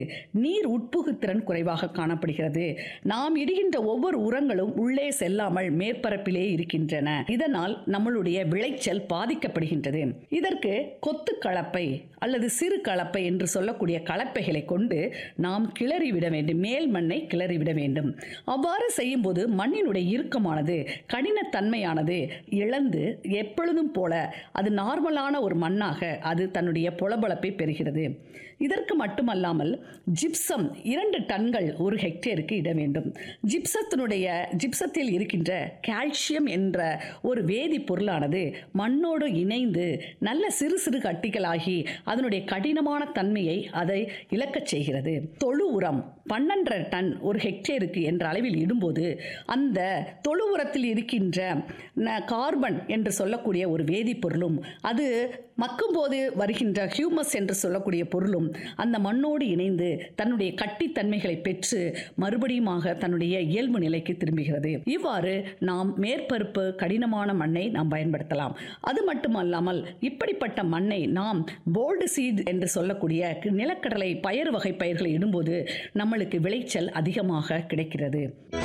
நீர் உட்புகுத்திறன் குறைவாக காணப்படுகிறது நாம் இடுகின்ற ஒவ்வொரு உரங்களும் உள்ளே செல்லாமல் மேற்பரப்பிலே இருக்கின்றன இதனால் நம்மளுடைய விளைச்சல் பாதிக்கப்படுகின்றது இதற்கு கொத்து கலப்பை அல்லது சிறு கலப்பை என்று சொல்லக்கூடிய கலப்பைகளை கொண்டு நாம் கிளறிவிட வேண்டும் மேல் மண்ணை கிளறிவிட வேண்டும் அவ்வாறு செய்யும்போது மண்ணினுடைய இறுக்கமானது கடினத்தன்மையானது இழந்து எப்பொழுதும் போல அது நார்மலான ஒரு மண்ணாக அது தன்னுடைய பொளபொளப்பை பெறுகிறது இதற்கு மட்டுமல்லாமல் ஜிப்சம் இரண்டு டன்கள் ஒரு ஹெக்டேருக்கு இட வேண்டும் ஜிப்சத்தினுடைய ஜிப்சத்தில் இருக்கின்ற கால்சியம் என்ற ஒரு வேதிப்பொருளானது மண்ணோடு இணைந்து நல்ல சிறு சிறு கட்டிகளாகி அதனுடைய கடினமான தன்மையை அதை இழக்கச் செய்கிறது தொழு உரம் பன்னெண்டரை டன் ஒரு ஹெக்டேருக்கு என்ற அளவில் இடும்போது அந்த தொழு உரத்தில் இருக்கின்ற ந- கார்பன் என்று சொல்லக்கூடிய ஒரு வேதிப்பொருளும் அது மக்கும்போது வருகின்ற ஹியூமஸ் என்று சொல்லக்கூடிய பொருளும் அந்த மண்ணோடு இணைந்து தன்னுடைய கட்டித்தன்மைகளை பெற்று மறுபடியுமாக தன்னுடைய இயல்பு நிலைக்கு திரும்புகிறது இவ்வாறு நாம் மேற்பரப்பு கடினமான மண்ணை நாம் பயன்படுத்தலாம் அது மட்டுமல்லாமல் இப்படிப்பட்ட மண்ணை நாம் போல்டு சீட் என்று சொல்லக்கூடிய கு- நிலக்கடலை பயறு வகை பயிர்களை இடும்போது நம்மளுக்கு விளைச்சல் அதிகமாக கிடைக்கிறது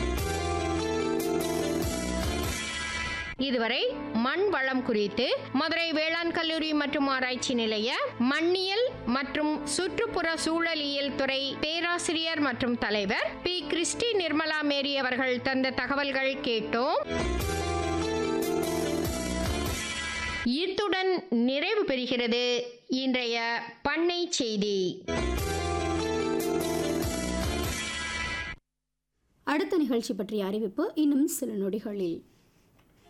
இதுவரை மண் வளம் குறித்து மதுரை வேளாண் கல்லூரி மற்றும் ஆராய்ச்சி நிலைய மண்ணியல் மற்றும் சுற்றுப்புற சூழலியல் துறை பேராசிரியர் மற்றும் தலைவர் பி கிறிஸ்டி நிர்மலா மேரி அவர்கள் தந்த தகவல்கள் கேட்டோம் இத்துடன் நிறைவு பெறுகிறது இன்றைய பண்ணை செய்தி அடுத்த நிகழ்ச்சி பற்றிய அறிவிப்பு இன்னும் சில நொடிகளில்